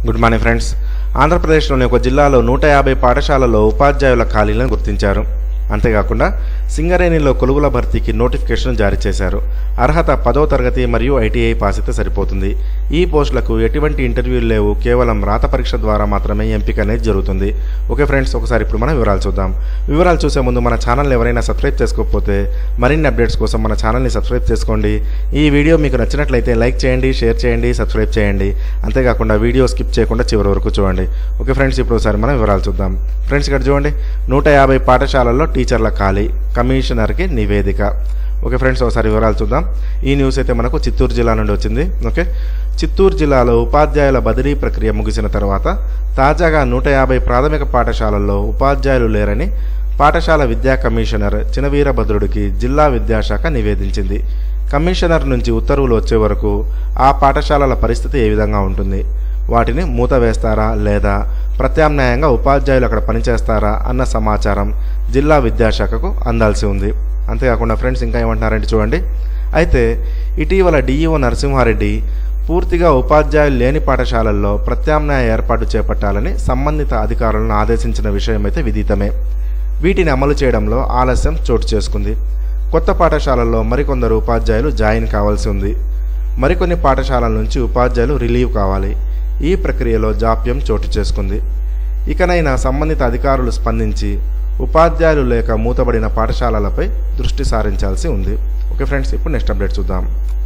good morning friends ఆంధ్రప్రదేశ్లోని ఒక జిల్లాలో నూట యాభై పాఠశాలల్లో ఉపాధ్యాయుల ఖాళీలను గుర్తించారు అంతేకాకుండా సింగరేణిలో కొలువుల భర్తీకి నోటిఫికేషన్ జారీ చేశారు అర్హత పదో తరగతి మరియు ఐటీఐ పాస్ అయితే సరిపోతుంది ఈ పోస్టులకు ఎటువంటి ఇంటర్వ్యూలు లేవు కేవలం రాత పరీక్ష ద్వారా మాత్రమే ఎంపిక అనేది జరుగుతుంది ఓకే ఫ్రెండ్స్ ఒకసారి ఇప్పుడు మనం వివరాలు చూద్దాం వివరాలు చూసే ముందు మన ఛానల్ ఎవరైనా సబ్స్క్రైబ్ చేసుకోకపోతే మరిన్ని అప్డేట్స్ కోసం మన ఛానల్ని సబ్స్క్రైబ్ చేసుకోండి ఈ వీడియో మీకు నచ్చినట్లయితే లైక్ చేయండి షేర్ చేయండి సబ్స్క్రైబ్ చేయండి అంతేకాకుండా వీడియో స్కిప్ చేయకుండా చివరి వరకు చూడండి ఓకే ఫ్రెండ్స్ ఇప్పుడు ఒకసారి మనం వివరాలు చూద్దాం ఫ్రెండ్స్ ఇక్కడ చూడండి నూట యాభై పాఠశాలల్లో టీచర్ల ఖాళీ కమిషనర్కి నివేదిక ఓకే ఫ్రెండ్స్ ఒకసారి వివరాలు చూద్దాం ఈ న్యూస్ అయితే మనకు చిత్తూరు జిల్లా నుండి వచ్చింది ఓకే చిత్తూరు జిల్లాలో ఉపాధ్యాయుల బదిలీ ప్రక్రియ ముగిసిన తర్వాత తాజాగా నూట యాభై ప్రాథమిక పాఠశాలల్లో ఉపాధ్యాయులు లేరని పాఠశాల విద్యా కమిషనర్ చినవీరభద్రుడికి జిల్లా విద్యాశాఖ నివేదించింది కమిషనర్ నుంచి ఉత్తర్వులు వచ్చే వరకు ఆ పాఠశాలల పరిస్థితి ఏ విధంగా ఉంటుంది వాటిని మూత వేస్తారా లేదా ప్రత్యామ్నాయంగా ఉపాధ్యాయులు అక్కడ పనిచేస్తారా అన్న సమాచారం జిల్లా విద్యాశాఖకు అందాల్సి ఉంది అంతేకాకుండా ఫ్రెండ్స్ ఇంకా ఏమంటున్నారంటే చూడండి అయితే ఇటీవల డిఈఓ నరసింహారెడ్డి పూర్తిగా ఉపాధ్యాయులు లేని పాఠశాలల్లో ప్రత్యామ్నాయ ఏర్పాటు చేపట్టాలని సంబంధిత అధికారులను ఆదేశించిన విషయం అయితే విదితమే వీటిని అమలు చేయడంలో ఆలస్యం చోటు చేసుకుంది కొత్త పాఠశాలల్లో మరికొందరు ఉపాధ్యాయులు జాయిన్ కావాల్సి ఉంది మరికొన్ని పాఠశాలల నుంచి ఉపాధ్యాయులు రిలీవ్ కావాలి ఈ ప్రక్రియలో జాప్యం చోటు చేసుకుంది ఇకనైనా సంబంధిత అధికారులు స్పందించి ఉపాధ్యాయులు లేక మూతబడిన పాఠశాలలపై దృష్టి సారించాల్సి ఉంది ఓకే ఫ్రెండ్స్ ఇప్పుడు నెక్స్ట్ అప్డేట్ చూద్దాం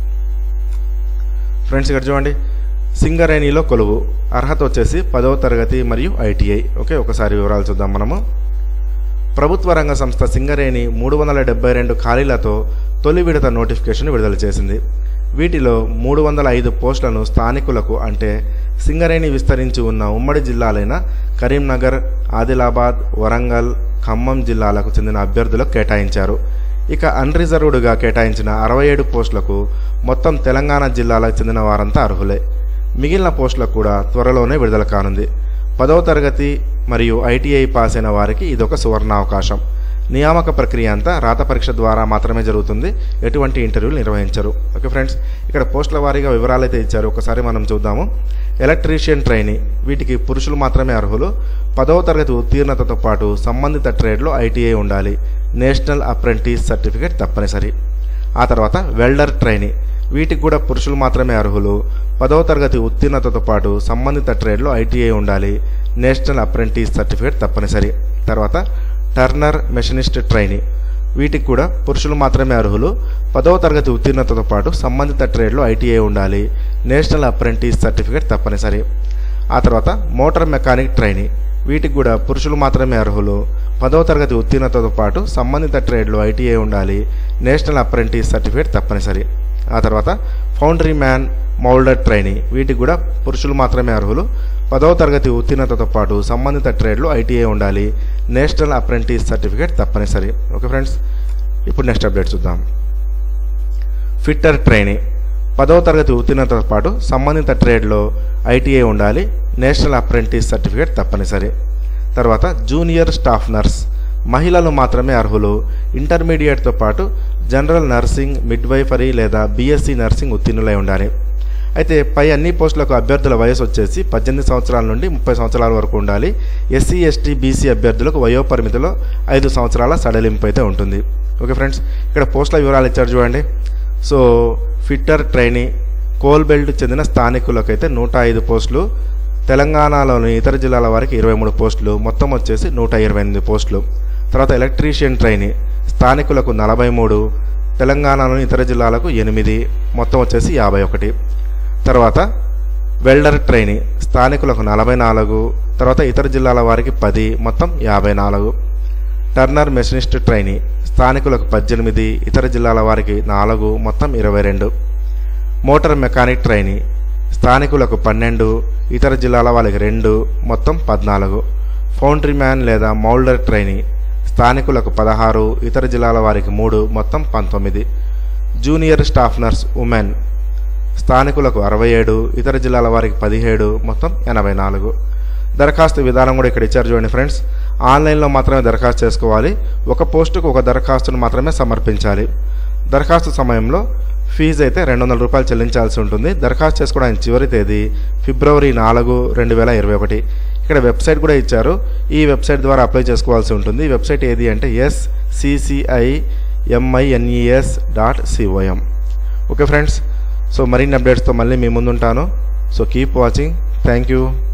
ఫ్రెండ్స్ ఇక్కడ చూడండి సింగరేణిలో కొలువు అర్హత వచ్చేసి పదవ తరగతి మరియు ఐటీఐ ఓకే ఒకసారి వివరాలు చూద్దాం మనము ప్రభుత్వ రంగ సంస్థ సింగరేణి మూడు వందల డెబ్బై రెండు ఖాళీలతో తొలి విడత నోటిఫికేషన్ విడుదల చేసింది వీటిలో మూడు వందల ఐదు పోస్టులను స్థానికులకు అంటే సింగరేణి విస్తరించి ఉన్న ఉమ్మడి జిల్లాలైన కరీంనగర్ ఆదిలాబాద్ వరంగల్ ఖమ్మం జిల్లాలకు చెందిన అభ్యర్థులకు కేటాయించారు ఇక అన్రిజర్వ్డ్గా కేటాయించిన అరవై ఏడు పోస్టులకు మొత్తం తెలంగాణ జిల్లాలకు చెందిన వారంతా అర్హులే మిగిలిన పోస్టులకు కూడా త్వరలోనే విడుదల కానుంది పదవ తరగతి మరియు ఐటీఐ పాస్ అయిన వారికి ఇదొక సువర్ణావకాశం నియామక ప్రక్రియ అంతా రాత పరీక్ష ద్వారా మాత్రమే జరుగుతుంది ఎటువంటి ఇంటర్వ్యూలు నిర్వహించరు ఓకే ఫ్రెండ్స్ ఇక్కడ పోస్టుల వారీగా వివరాలు అయితే ఇచ్చారు ఒకసారి మనం చూద్దాము ఎలక్ట్రీషియన్ ట్రైనీ వీటికి పురుషులు మాత్రమే అర్హులు పదవ తరగతి ఉత్తీర్ణతతో పాటు సంబంధిత ట్రేడ్లో ఐటీఐ ఉండాలి నేషనల్ అప్రెంటిస్ సర్టిఫికేట్ తప్పనిసరి ఆ తర్వాత వెల్డర్ ట్రైనీ వీటికి కూడా పురుషులు మాత్రమే అర్హులు పదవ తరగతి ఉత్తీర్ణతతో పాటు సంబంధిత ట్రేడ్లో ఐటీఐ ఉండాలి నేషనల్ అప్రెంటిస్ సర్టిఫికేట్ తప్పనిసరి తర్వాత టర్నర్ మెషినిస్ట్ ట్రైనీ వీటికి కూడా పురుషులు మాత్రమే అర్హులు పదవ తరగతి ఉత్తీర్ణతతో పాటు సంబంధిత ట్రేడ్లో ఐటీఐ ఉండాలి నేషనల్ అప్రెంటిస్ సర్టిఫికేట్ తప్పనిసరి ఆ తర్వాత మోటార్ మెకానిక్ ట్రైనీ వీటికి కూడా పురుషులు మాత్రమే అర్హులు పదవ తరగతి ఉత్తీర్ణతతో పాటు సంబంధిత ట్రేడ్లో ఐటీఐ ఉండాలి నేషనల్ అప్రెంటిస్ సర్టిఫికేట్ తప్పనిసరి ఆ తర్వాత ఫౌండరీ మ్యాన్ మౌల్డర్ ట్రైనీ వీటికి కూడా పురుషులు మాత్రమే అర్హులు పదవ తరగతి ఉత్తీర్ణతతో పాటు సంబంధిత ట్రేడ్లో ఐటీఐ ఉండాలి నేషనల్ అప్రెంటిస్ సర్టిఫికేట్ తప్పనిసరి ఓకే ఫ్రెండ్స్ ఇప్పుడు నెక్స్ట్ అప్డేట్ చూద్దాం ఫిట్టర్ ట్రైనీ పదవ తరగతి ఉత్తీర్ణతతో పాటు సంబంధిత ట్రేడ్లో ఐటీఐ ఉండాలి నేషనల్ అప్రెంటిస్ సర్టిఫికేట్ తప్పనిసరి తర్వాత జూనియర్ స్టాఫ్ నర్స్ మహిళలు మాత్రమే అర్హులు ఇంటర్మీడియట్తో పాటు జనరల్ నర్సింగ్ మిడ్వైఫరీ లేదా బీఎస్సీ నర్సింగ్ ఉత్తీర్ణులై ఉండాలి అయితే పై అన్ని పోస్టులకు అభ్యర్థుల వయసు వచ్చేసి పద్దెనిమిది సంవత్సరాల నుండి ముప్పై సంవత్సరాల వరకు ఉండాలి ఎస్సీ ఎస్టీ బీసీ అభ్యర్థులకు వయో పరిమితిలో ఐదు సంవత్సరాల సడలింపు అయితే ఉంటుంది ఓకే ఫ్రెండ్స్ ఇక్కడ పోస్టుల వివరాలు ఇచ్చారు చూడండి so fitter trainee coal belt చెందిన స్థానికులకైతే నూట ఐదు పోస్టులు తెలంగాణలోని ఇతర జిల్లాల వారికి ఇరవై మూడు పోస్టులు మొత్తం వచ్చేసి నూట ఇరవై ఎనిమిది పోస్టులు తర్వాత ఎలక్ట్రీషియన్ ట్రైనీ స్థానికులకు నలభై మూడు తెలంగాణలోని ఇతర జిల్లాలకు ఎనిమిది మొత్తం వచ్చేసి యాభై ఒకటి తర్వాత వెల్డర్ ట్రైనీ స్థానికులకు నలభై నాలుగు తర్వాత ఇతర జిల్లాల వారికి పది మొత్తం యాభై నాలుగు టర్నర్ మెషినిస్ట్ ట్రైనీ స్థానికులకు పద్దెనిమిది ఇతర జిల్లాల వారికి నాలుగు మొత్తం ఇరవై రెండు మోటార్ మెకానిక్ ట్రైనీ స్థానికులకు పన్నెండు ఇతర జిల్లాల వాళ్ళకి రెండు మొత్తం పద్నాలుగు ఫౌండ్రీ మ్యాన్ లేదా మౌల్డర్ ట్రైనీ స్థానికులకు పదహారు ఇతర జిల్లాల వారికి మూడు మొత్తం పంతొమ్మిది జూనియర్ స్టాఫ్ నర్స్ ఉమెన్ స్థానికులకు అరవై ఏడు ఇతర జిల్లాల వారికి పదిహేడు మొత్తం ఎనభై నాలుగు దరఖాస్తు విధానం కూడా ఇక్కడ ఇచ్చారు చూడండి ఫ్రెండ్స్ ఆన్లైన్లో మాత్రమే దరఖాస్తు చేసుకోవాలి ఒక పోస్టుకు ఒక దరఖాస్తును మాత్రమే సమర్పించాలి దరఖాస్తు సమయంలో ఫీజు అయితే రెండు వందల రూపాయలు చెల్లించాల్సి ఉంటుంది దరఖాస్తు చేసుకోవడానికి చివరి తేదీ ఫిబ్రవరి నాలుగు రెండు వేల ఇరవై ఒకటి ఇక్కడ వెబ్సైట్ కూడా ఇచ్చారు ఈ వెబ్సైట్ ద్వారా అప్లై చేసుకోవాల్సి ఉంటుంది ఈ వెబ్సైట్ ఏది అంటే SCCI MINES dot COM okay friends so మరిన్ని అప్డేట్స్తో మళ్ళీ మీ ముందుంటాను so keep watching thank you